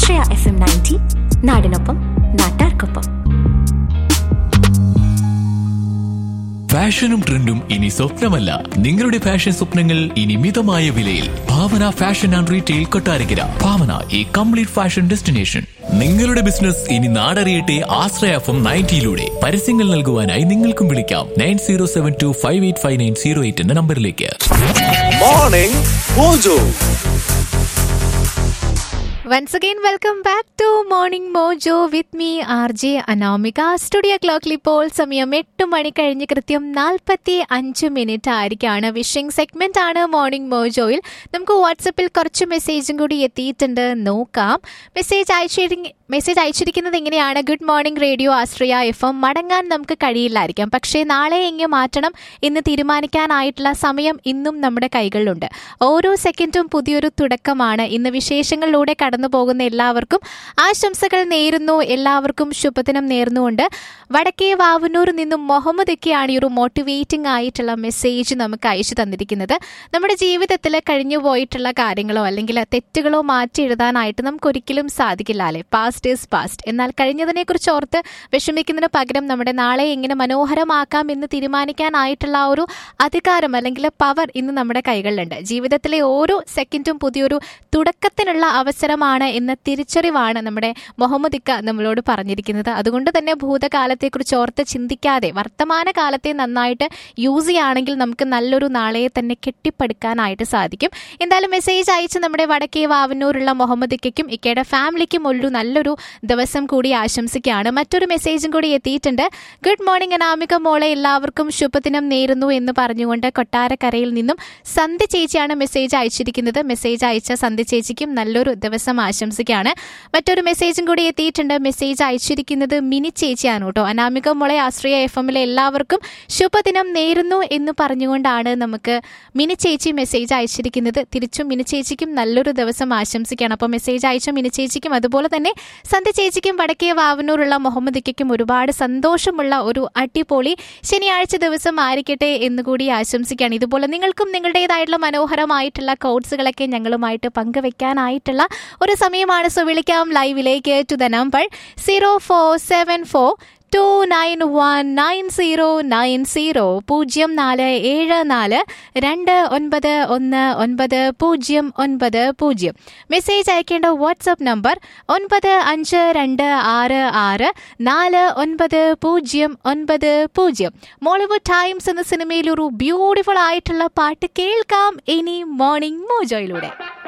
ആശ്രയ F M ninety നാടിനൊപ്പം നാട്ടാർക്കൊപ്പം ഫാഷനും ട്രെൻഡും ഇനി സ്വപ്നമല്ല നിങ്ങളുടെ ഫാഷൻ സ്വപ്നങ്ങൾ ഇനി മിതമായ വിലയിൽ Bhavana fashion and retail Kottarakkara Bhavana ഈ കംപ്ലീറ്റ് ഫാഷൻ ഡെസ്റ്റിനേഷൻ നിങ്ങളുടെ ബിസിനസ് ഇനി നാടറിയട്ടെ ആശ്രയ എഫ് എം നയൻറ്റിയിലൂടെ പരസ്യങ്ങൾ നൽകുവാനായി നിങ്ങൾക്കും വിളിക്കാം nine zero seven two five eight five nine zero eight എന്ന നമ്പറിലേക്ക് morning mojo Once again, welcome back to Morning Mojo with me, R J Anamika studio ക്ലോക്കിൽ ഇപ്പോൾ സമയം എട്ട് മണി കഴിഞ്ഞ് കൃത്യം നാൽപ്പത്തി അഞ്ച് മിനിറ്റ് ആയിരിക്കാണ് വിഷിംഗ് സെഗ്മെന്റ് ആണ് മോർണിംഗ് മോജോയിൽ നമുക്ക് വാട്സപ്പിൽ കുറച്ച് മെസ്സേജും കൂടി എത്തിയിട്ടുണ്ട് നോക്കാം മെസ്സേജ് അയച്ചിരി മെസ്സേജ് അയച്ചിരിക്കുന്നത് എങ്ങനെയാണ് good morning radio Ashraya F M മടങ്ങാൻ നമുക്ക് കഴിയില്ലായിരിക്കാം പക്ഷേ നാളെ എങ്ങനെ മാറ്റണം എന്ന് തീരുമാനിക്കാനായിട്ടുള്ള സമയം ഇന്നും നമ്മുടെ കൈകളിലുണ്ട് ഓരോ സെക്കൻഡും പുതിയൊരു തുടക്കമാണ് ഇന്ന് വിശേഷങ്ങളിലൂടെ കടന്നു പോകുന്ന എല്ലാവർക്കും ആശംസകൾ നേരുന്നു എല്ലാവർക്കും ശുഭദിനം നേർന്നുകൊണ്ട് വടക്കേ വാവനൂർ നിന്നും മുഹമ്മദ് ഒക്കെയാണ് ഈ ഒരു മോട്ടിവേറ്റിംഗ് ആയിട്ടുള്ള മെസ്സേജ് നമുക്ക് അയച്ചു തന്നിരിക്കുന്നത് നമ്മുടെ ജീവിതത്തിൽ കഴിഞ്ഞു പോയിട്ടുള്ള കാര്യങ്ങളോ അല്ലെങ്കിൽ തെറ്റുകളോ മാറ്റി എഴുതാനായിട്ട് നമുക്ക് ഒരിക്കലും സാധിക്കില്ല അല്ലേ പാസ്റ്റ് ഈസ് പാസ്റ്റ് എന്നാൽ കഴിഞ്ഞതിനെ കുറിച്ച് ഓർത്ത് വിഷമിക്കുന്നതിന് പകരം നമ്മുടെ നാളെ എങ്ങനെ മനോഹരമാക്കാം എന്ന് തീരുമാനിക്കാനായിട്ടുള്ള ആ ഒരു അധികാരം അല്ലെങ്കിൽ പവർ ഇന്ന് നമ്മുടെ കൈകളിലുണ്ട് ജീവിതത്തിലെ ഓരോ സെക്കൻഡും പുതിയൊരു തുടക്കത്തിനുള്ള അവസരമാണ് എന്ന തിരിച്ചറിവാണ് നമ്മുടെ മുഹമ്മദ് ഇക്ക നമ്മളോട് പറഞ്ഞിരിക്കുന്നത് അതുകൊണ്ട് തന്നെ ഭൂതകാലത്തെക്കുറിച്ച് ഓർത്ത് ചിന്തിക്കാതെ വർത്തമാന കാലത്തെ നന്നായിട്ട് യൂസ് ചെയ്യുകയാണെങ്കിൽ നമുക്ക് നല്ലൊരു നാളെയെ തന്നെ കെട്ടിപ്പടുക്കാനായിട്ട് സാധിക്കും എന്തായാലും മെസ്സേജ് അയച്ച് നമ്മുടെ വടക്കേ വാവന്നൂരുള്ള മുഹമ്മദ് ഇക്കയ്ക്കും ഇക്കയുടെ ഫാമിലിക്കും ഒരു നല്ലൊരു ദിവസം കൂടി ആശംസിക്കുകയാണ് മറ്റൊരു മെസ്സേജും കൂടി എത്തിയിട്ടുണ്ട് ഗുഡ് മോർണിംഗ് അനാമിക മോളെ എല്ലാവർക്കും ശുഭദിനം നേരുന്നു എന്ന് പറഞ്ഞുകൊണ്ട് കൊട്ടാരക്കരയിൽ നിന്നും സന്ധ്യ ചേച്ചിയാണ് മെസ്സേജ് അയച്ചിരിക്കുന്നത് മെസ്സേജ് അയച്ച സന്ധ്യ ചേച്ചിക്കും നല്ലൊരു ദിവസം ആശംസിക്കുകയാണ് മറ്റൊരു മെസ്സേജും കൂടി എത്തിയിട്ടുണ്ട് മെസ്സേജ് അയച്ചിരിക്കുന്നത് മിനി ചേച്ചിയാണ് കേട്ടോ അനാമിക മോളെ ആശ്രയ എഫ് എമ്മിലെ എല്ലാവർക്കും ശുഭദിനം നേരുന്നു എന്ന് പറഞ്ഞുകൊണ്ടാണ് നമുക്ക് മിനി ചേച്ചി മെസ്സേജ് അയച്ചിരിക്കുന്നത് തിരിച്ചും മിനി ചേച്ചിക്കും നല്ലൊരു ദിവസം ആശംസിക്കുകയാണ് അപ്പോൾ മെസ്സേജ് അയച്ച മിനി ചേച്ചിക്കും അതുപോലെ തന്നെ സന്ധ്യ ചേച്ചിക്കും വടക്കേ വാവനൂറുള്ള മുഹമ്മദ് ഇക്കയ്ക്കും ഒരുപാട് സന്തോഷമുള്ള ഒരു അടിപൊളി ശനിയാഴ്ച ദിവസം ആയിരിക്കട്ടെ എന്നുകൂടി ആശംസിക്കുകയാണ് ഇതുപോലെ നിങ്ങൾക്കും നിങ്ങളുടേതായിട്ടുള്ള മനോഹരമായിട്ടുള്ള കോഡ്സുകളൊക്കെ ഞങ്ങളുമായിട്ട് പങ്കുവെക്കാനായിട്ടുള്ള ഒരു സമയമാണ് സോ വിളിക്കാം ലൈവിലേക്ക് to the number zero four seven four two nine one nine zero nine zero പൂജ്യം നാല് ഏഴ് നാല് രണ്ട് ഒൻപത് ഒന്ന് ഒൻപത് പൂജ്യം ഒൻപത് പൂജ്യം മെസ്സേജ് അയക്കേണ്ട വാട്സപ്പ് നമ്പർ ഒൻപത് അഞ്ച് രണ്ട് ആറ് ആറ് നാല് ഒൻപത് പൂജ്യം ഒൻപത് പൂജ്യം മോളിവുഡ് ടൈംസ് എന്ന സിനിമയിൽ ഒരു ബ്യൂട്ടിഫുൾ ആയിട്ടുള്ള പാട്ട് കേൾക്കാം ഇനി മോർണിംഗ് മോജോയിലൂടെ